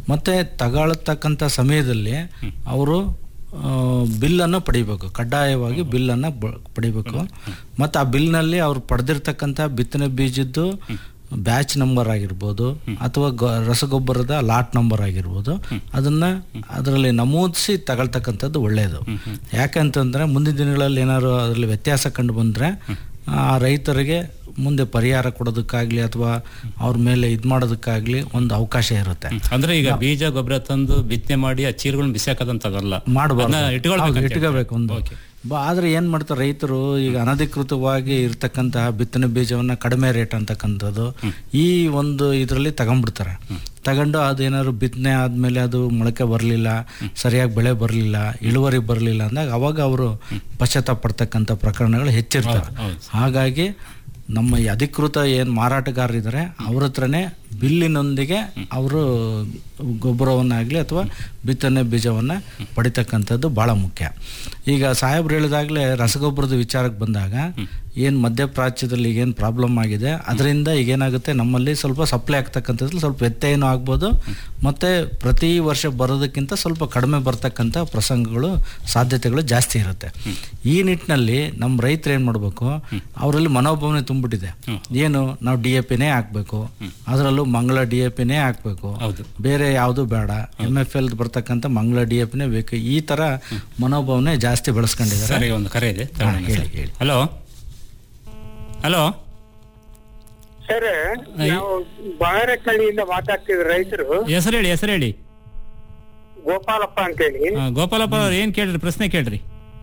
ಮತ್ತು ತಗೊಳ್ತಕ್ಕಂಥ ಸಮಯದಲ್ಲಿ ಅವರು ಬಿಲ್ಲನ್ನು ಪಡಿಬೇಕು ಕಡ್ಡಾಯವಾಗಿ ಬಿಲ್ಲನ್ನು ಬ- ಪಡಿಬೇಕು ಮತ್ತು ಆ ಬಿಲ್ನಲ್ಲಿ ಅವ್ರು ಪಡೆದಿರ್ತಕ್ಕಂಥ ಬಿತ್ತನೆ ಬೀಜದ್ದು ಬ್ಯಾಚ್ ನಂಬರ್ ಆಗಿರ್ಬೋದು ಅಥವಾ ಗೊ ರಸಗೊಬ್ಬರದ ಲಾಟ್ ನಂಬರ್ ಆಗಿರ್ಬೋದು ಅದನ್ನು ಅದರಲ್ಲಿ ನಮೂದಿಸಿ ತಗೊಳ್ತಕ್ಕಂಥದ್ದು ಒಳ್ಳೆಯದು ಯಾಕಂತಂದರೆ ಮುಂದಿನ ದಿನಗಳಲ್ಲಿ ಏನಾದ್ರು ಅದರಲ್ಲಿ ವ್ಯತ್ಯಾಸ ಕಂಡು ಬಂದರೆ ಆ ರೈತರಿಗೆ ಮುಂದೆ ಪರಿಹಾರ ಕೊಡೋದಕ್ಕಾಗಲಿ ಅಥವಾ ಅವ್ರ ಮೇಲೆ ಇದು ಮಾಡೋದಕ್ಕಾಗಲಿ ಒಂದು ಅವಕಾಶ ಇರುತ್ತೆ ಅಂದ್ರೆ ಈಗ ಬೀಜ ಗೊಬ್ಬರ ತಂದು ಬಿತ್ತನೆ ಮಾಡಿ ಆ ಚೀಲಗಳನ್ನ ಬಿಸಾಕದಂತದಲ್ಲ ಮಾಡಬಾರ್ದು ಅದನ್ನ ಇಟ್ಕೊಳ್ಬೇಕು ಹೌದು, ಅಂತ ಇಟ್ಕೋಬೇಕು ಒಂದು ಬ- ಆದ್ರೆ ಏನ್ ಮಾಡ್ತಾರೆ ರೈತರು ಈಗ ಅನಧಿಕೃತವಾಗಿ ಇರ್ತಕ್ಕಂತಹ ಬಿತ್ತನೆ ಬೀಜವನ್ನ ಕಡಿಮೆ ರೇಟ್ ಅಂತಕ್ಕಂಥದ್ದು ಈ ಒಂದು ಇದರಲ್ಲಿ ತಗೊಂಡ್ಬಿಡ್ತಾರೆ ತಗೊಂಡು ಅದೇನಾದ್ರು ಬಿತ್ತನೆ ಆದ್ಮೇಲೆ ಅದು ಮೊಳಕೆ ಬರಲಿಲ್ಲ ಸರಿಯಾಗಿ ಬೆಳೆ ಬರಲಿಲ್ಲ ಇಳುವರಿ ಬರಲಿಲ್ಲ ಅಂದಾಗ ಅವಾಗ ಅವರು ಪಶ್ಚಾತ್ತಾಪ ಪಡ್ತಕ್ಕಂಥ ಪ್ರಕರಣಗಳು ಹೆಚ್ಚಿರ್ತವೆ ಹಾಗಾಗಿ ನಮ್ಮ ಈ ಅಧಿಕೃತ ಏನು ಮಾರಾಟಗಾರರಿದ್ದಾರೆ ಅವ್ರ ಹತ್ರನೇ ಬಿಲ್ಲಿನೊಂದಿಗೆ ಅವರು ಗೊಬ್ಬರವನ್ನಾಗಲಿ ಅಥವಾ ಬಿತ್ತನೆ ಬೀಜವನ್ನು ಪಡಿತಕ್ಕಂಥದ್ದು ಭಾಳ ಮುಖ್ಯ ಈಗ ಸಾಹೇಬ್ರು ಹೇಳಿದಾಗಲೇ ರಸಗೊಬ್ಬರದ ವಿಚಾರಕ್ಕೆ ಬಂದಾಗ ಏನು ಮಧ್ಯಪ್ರಾಚ್ಯದಲ್ಲಿ ಏನು ಪ್ರಾಬ್ಲಮ್ ಆಗಿದೆ ಅದರಿಂದ ಈಗೇನಾಗುತ್ತೆ ನಮ್ಮಲ್ಲಿ ಸ್ವಲ್ಪ ಸಪ್ಲೈ ಆಗ್ತಕ್ಕಂಥದ್ದು ಸ್ವಲ್ಪ ವ್ಯತ್ಯಯನೂ ಆಗ್ಬೋದು ಮತ್ತು ಪ್ರತಿ ವರ್ಷ ಬರೋದಕ್ಕಿಂತ ಸ್ವಲ್ಪ ಕಡಿಮೆ ಬರ್ತಕ್ಕಂಥ ಪ್ರಸಂಗಗಳು ಸಾಧ್ಯತೆಗಳು ಜಾಸ್ತಿ ಇರುತ್ತೆ ಈ ನಿಟ್ಟಿನಲ್ಲಿ ನಮ್ಮ ರೈತರು ಏನು ಮಾಡಬೇಕು ಅವರಲ್ಲಿ ಮನೋಭಾವನೆ ತುಂಬಿಟ್ಟಿದೆ ಏನು ನಾವು ಡಿ ಎ ಪಿನೇ ಹಾಕಬೇಕು ಅದರಲ್ಲೂ ಮಂಗಳ ಡಿ ಎ ಪಿನೇ ಹಾಕಬೇಕು ಬೇರೆ ಯಾವುದು ಬೇಡ ಎಮ್ ಎಫ್ ಎಲ್ ಬರ್ತಕ್ಕಂಥ ಮಂಗಳ ಡಿ ಎ ಪಿನೇ ಬೇಕು ಈ ಥರ ಮನೋಭಾವನೆ ಜಾಸ್ತಿ ಬೆಳೆಸ್ಕೊಂಡಿದ್ದಾರೆ ಸರಿ ಒಂದು ಕರೆ ಇದೆ ಹಾ, ಹೇಳಿ ಹೇಳಿ ಹಲೋ ಹಲೋ ಸರ್ ನಾವು ಬಾಗರಕಳ್ಳಿಯಿಂದ ಮಾತಾಡ್ತಿದ್ವಿ ರೈತರು ಹೆಸರು ಹೇಳಿ ಹೆಸರು ಹೇಳಿ ಗೋಪಾಲಪ್ಪ ಅಂತೇಳಿ ಆ, ಗೋಪಾಲಪ್ಪ ಅವ್ರು ಏನ್ ಕೇಳ್ರಿ ಪ್ರಶ್ನೆ ಕೇಳ್ರಿ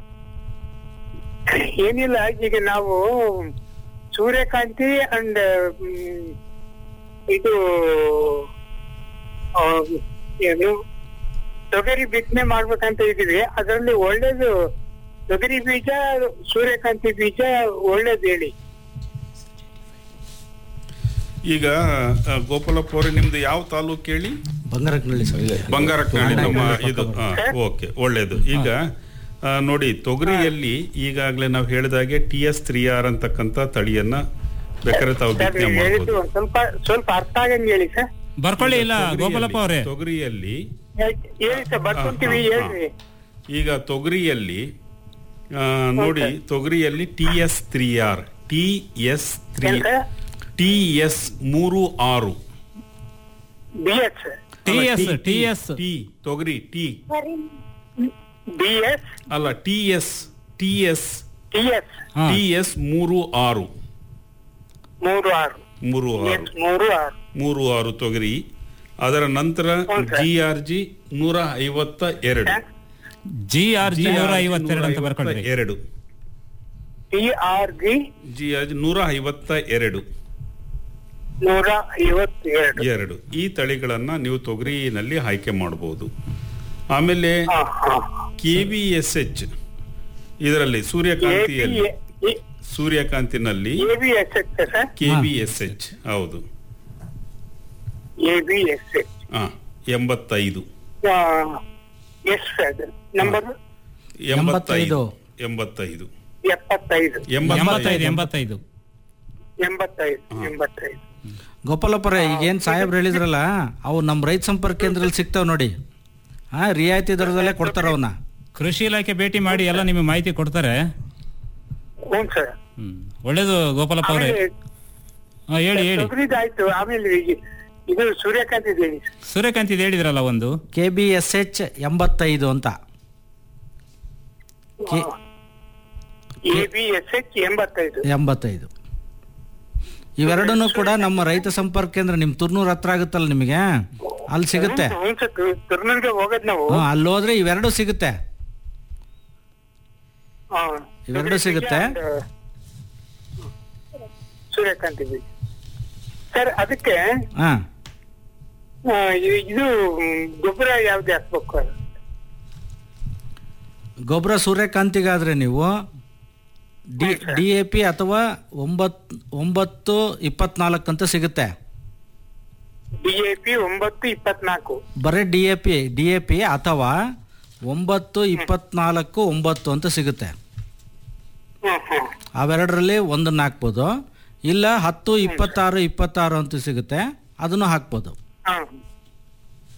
ಏನಿಲ್ಲ ಈಗ ನಾವು ಸೂರ್ಯಕಾಂತಿ ಅಂಡ್ ಇದು ಆ, ಏನು ತೊಗರಿ ಬಿತ್ತನೆ ಮಾಡ್ಬೇಕಂತ ಇದೀವಿ ಅದರಲ್ಲಿ ಒಳ್ಳೇದು ತೊಗರಿ ಬೀಜ ಸೂರ್ಯಕಾಂತಿ ಬೀಜ ಒಳ್ಳೇದು ಹೇಳಿ ಈಗ ಆ, ಗೋಪಾಲಪ್ಪ ಅವರೇ ನಿಮ್ದು ಯಾವ ತಾಲೂಕು ಹೇಳಿ ಬಂಗಾರಕನಹಳ್ಳಿ ಸರ್ ಬಂಗಾರಕನಹಳ್ಳಿ ನಮ್ಮ ಇದು ಓಕೆ ಒಳ್ಳೇದು ಈಗ ಆ, ನೋಡಿ ತೊಗರಿಯಲ್ಲಿ ಈಗಾಗಲೇ ನಾವು ಹೇಳಿದಾಗೆ ಟಿ ಎಸ್ ತ್ರೀ ಆರ್ ಅಂತಕ್ಕಂಥ ತಳಿಯನ್ನ ಬೇಕಾದ್ರೆ ತಾವು ಸರ್ ಬಿತ್ತನೆ ನೀವು ಮಾಡಬಹುದು ಹೇಳಿದ್ದು ಒಂದ್ ಸ್ವಲ್ಪ ಸ್ವಲ್ಪ ಅರ್ಥ ಆಗಂಗ್ ಹೇಳಿ ಸರ್ ಬರ್ಕೊಳ್ಳಿ ಇಲ್ಲ ಗೋಪಾಲಪ್ಪ ಅವರೇ ತೊಗರಿಯಲ್ಲಿ ಹೇಳಿ ಸರ್ ಬರ್ಕೊಂತೀವಿ ಹಾ, ಹಾ. ಹೇಳ್ರಿ ಈಗ ತೊಗರಿಯಲ್ಲಿ ಆ, ನೋಡಿ ತೊಗರಿಯಲ್ಲಿ T S three R T S three T S ಮೂರು ಆರು ಬಿ ಎಸ್ ಟಿ ಅಲ್ಲ, S T- T S T ತೊಗರಿ ಟಿ ಬಿ ಎಸ್ ಅಲ್ಲ T S T S T S T S ಮೂರು ಆರು ಮೂರು ಆರು ಮೂರು ಆರು ಮೂರು ಆರು ಮೂರು ಆರು ತೊಗರಿ ಅದರ ನಂತರ ಜಿ ಆರ್ ಜಿ ನೂರ ಐವತ್ತ ಎರಡು ಜಿ ಆರ್ ಜಿ ನೂರ ಐವತ್ತೆರಡು ಅಂತ ಬರ್ಕೊಂಡ್ರಿ ಎರಡು T R G G R G ನೂರ ಐವತ್ತ ಎರಡು ನೂರ ಐವತ್ತೆರಡು ಎರಡು ಈ ತಳಿಗಳನ್ನ ನೀವು ತೊಗರಿನಲ್ಲಿ ಆಯ್ಕೆ ಮಾಡಬಹುದು ಆಮೇಲೆ ಕೆ ವಿ ಎಸ್ ಎಚ್ ಇದರಲ್ಲಿ ಸೂರ್ಯಕಾಂತಿಯಲ್ಲಿ ಸೂರ್ಯಕಾಂತಿನಲ್ಲಿ A B S H sir K V S H ಹೌದು ಎ ಬಿ ಎಸ್ ಎಚ್ ಹಾ ಎಂಬತ್ತೈದು ಎಸ್ ಅದು ನಂಬರ್ ಎಂಬತ್ತೈದು ಎಂಬತ್ತೈದು ಎಪ್ಪತ್ತೈದು ಎಂಬತ್ತೈದು ಎಂಬತ್ತೈದು ಎಂಬತ್ತೈದು ಎಂಬತ್ತೈದು ಗೋಪಾಲಪ್ಪರೇ ಈಗೇನು ಸಾಹೇಬ್ರು ಹೇಳಿದ್ರಲ್ಲ ಅವು ನಮ್ಮ ರೈತ ಸಂಪರ್ಕ ಕೇಂದ್ರದಲ್ಲಿ ಸಿಗ್ತಾವೆ ನೋಡಿ ಹಾಂ ರಿಯಾಯಿತಿ ದರದಲ್ಲೇ ಕೊಡ್ತಾರೆ ಅವನ್ನ ಕೃಷಿ ಇಲಾಖೆ ಭೇಟಿ ಮಾಡಿ ಎಲ್ಲ ನಿಮಗೆ ಮಾಹಿತಿ ಕೊಡ್ತಾರೆ ಹ್ಞೂ ಸರ್ ಹ್ಮ್ ಒಳ್ಳೇದು ಗೋಪಾಲಪ್ಪ ಅವರೇ ಹಾ, ಹೇಳಿ ಹೇಳಿ ತೊಗರಿದಾಯ್ತು ಆಮೇಲೆ ಈ- ಇದು ಸೂರ್ಯಕಾಂತಿ ಹೇಳಿ ಸೂರ್ಯಕಾಂತಿ ಇದು ಹೇಳಿದ್ರಲ್ಲ ಒಂದು ಕೆ ಬಿ ಎಸ್ ಎಚ್ ಎಂಬತ್ತೈದು ಅಂತ ಎ ಬಿ ಎಸ್ ಎಚ್ ಎಂಬತ್ತೈದು ಎಂಬತ್ತೈದು ಇವೆರಡನ್ನೂ ಕೂಡ ನಮ್ಮ ರೈತ ಸಂಪರ್ಕ ಕೇಂದ್ರ ನಿಮ್ಮ ತುರ್ನೂರು ಹತ್ರ ಆಗುತ್ತಲ್ಲ ನಿಮಗೆ ಅಲ್ಲಿ ಸಿಗುತ್ತೆ ಹ್ಞೂ ಸರ್ ತುರ್ನೂರ್ಗೆ ಹೋಗೋದ್ ನಾವು ಹ್ಞೂ ಅಲ್ಲಿ ಹೋದ್ರೆ ಇವೆರಡು ಸಿಗುತ್ತೆ ಹಾ. ಇವೆರಡು ಸಿಗುತ್ತೆ ಸೂರ್ಯಕಾಂತಿ ಬೀಜ ಸರ್ ಅದಕ್ಕೆ ಹಾಂ ಆ, ಇದು- ಇದು ಮ್, ಗೊಬ್ಬರ ಯಾವ್ದು ಹಾಕ್ಬೇಕು ಗೊಬ್ಬರ ಸೂರ್ಯಕಾಂತಿಗಾದರೆ ನೀವು ಡಿ ಡಿ ಎ ಪಿ ಅಥವಾ ಒಂಬತ್ತು ಒಂಬತ್ತು ಇಪ್ಪತ್ನಾಲ್ಕು ಅಂತ ಸಿಗುತ್ತೆ ಡಿ ಎ ಪಿ ಒಂಬತ್ತು ಇಪ್ಪತ್ನಾಲ್ಕು ಬರೀ D A P D A P ಅಥವಾ ಒಂಬತ್ತು ಇಪ್ಪತ್ನಾಲ್ಕು ಒಂಬತ್ತು ಅಂತ ಸಿಗುತ್ತೆ ಹ್ಮ್ ಹ್ಮ್ ಅವೆರಡರಲ್ಲಿ ಒಂದನ್ನು ಹಾಕ್ಬೋದು ಇಲ್ಲ ಹತ್ತು ಇಪ್ಪತ್ತಾರು ಇಪ್ಪತ್ತಾರು ಅಂತ ಸಿಗುತ್ತೆ ಅದನ್ನು ಹಾಕ್ಬೋದು ಹಾ